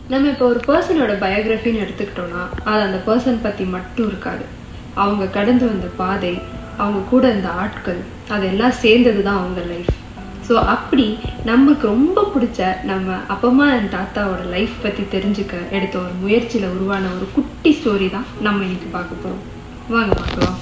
நம்ம இப்போ ஒரு பர்சனோட பயோகிராஃபின்னு எடுத்துக்கிட்டோம்னா அது அந்த பர்சன் பற்றி மட்டும் இருக்காது அவங்க கடந்து வந்த பாதை அவங்க கூட இருந்த ஆட்கள் அதெல்லாம் சேர்ந்தது தான் அவங்க லைஃப் ஸோ அப்படி நமக்கு ரொம்ப பிடிச்ச நம்ம அப்பமா அண்ட் தாத்தாவோட லைஃப் பற்றி தெரிஞ்சுக்க எடுத்த ஒரு முயற்சியில் உருவான ஒரு குட்டி ஸ்டோரி தான் நம்ம இன்னைக்கு பார்க்க போகிறோம் வாங்க பார்க்கலாம்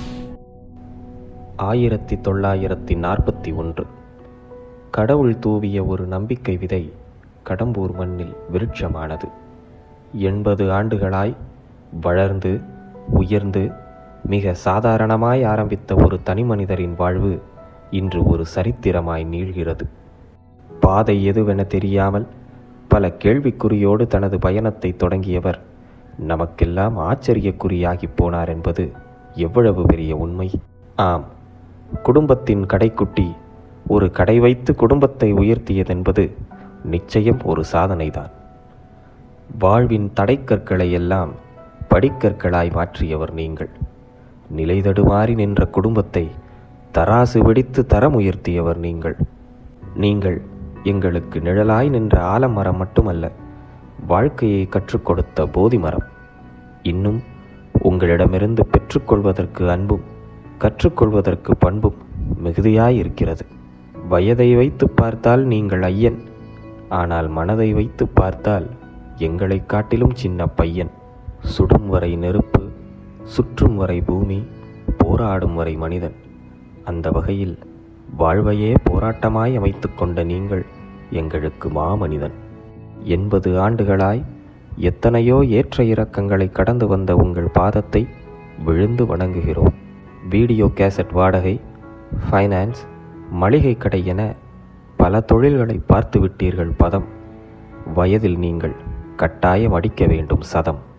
ஆயிரத்தி தொள்ளாயிரத்தி நாற்பத்தி ஒன்று கடவுள் தூவிய ஒரு நம்பிக்கை விதை கடம்பூர் மண்ணில் விருட்சமானது எண்பது ஆண்டுகளாய் வளர்ந்து உயர்ந்து மிக சாதாரணமாய் ஆரம்பித்த ஒரு தனிமனிதரின் வாழ்வு இன்று ஒரு சரித்திரமாய் நீள்கிறது பாதை எதுவென தெரியாமல் பல கேள்விக்குறியோடு தனது பயணத்தை தொடங்கியவர் நமக்கெல்லாம் ஆச்சரியக்குறியாகி போனார் என்பது எவ்வளவு பெரிய உண்மை ஆம் குடும்பத்தின் கடைக்குட்டி ஒரு கடை வைத்து குடும்பத்தை உயர்த்தியதென்பது நிச்சயம் ஒரு சாதனைதான் வாழ்வின் தடைக்கற்களை எல்லாம் படிக்கற்களாய் மாற்றியவர் நீங்கள் நிலைதடுமாறி நின்ற குடும்பத்தை தராசு வெடித்து தரம் உயர்த்தியவர் நீங்கள் நீங்கள் எங்களுக்கு நிழலாய் நின்ற ஆலமரம் மட்டுமல்ல வாழ்க்கையை கற்றுக் கொடுத்த போதி மரம் இன்னும் உங்களிடமிருந்து பெற்றுக்கொள்வதற்கு அன்பும் கற்றுக்கொள்வதற்கு பண்பும் மிகுதியாய் இருக்கிறது வயதை வைத்து பார்த்தால் நீங்கள் ஐயன் ஆனால் மனதை வைத்து பார்த்தால் எங்களைக் காட்டிலும் சின்ன பையன் சுடும் வரை நெருப்பு சுற்றும் வரை பூமி போராடும் வரை மனிதன் அந்த வகையில் வாழ்வையே போராட்டமாய் அமைத்துக் கொண்ட நீங்கள் எங்களுக்கு மாமனிதன் எண்பது ஆண்டுகளாய் எத்தனையோ ஏற்ற இறக்கங்களை கடந்து வந்த உங்கள் பாதத்தை விழுந்து வணங்குகிறோம் வீடியோ கேசட் வாடகை ஃபைனான்ஸ் மளிகை கடை என பல தொழில்களை பார்த்து விட்டீர்கள் பதம் வயதில் நீங்கள் கட்டாயம் அடிக்க வேண்டும் சதம்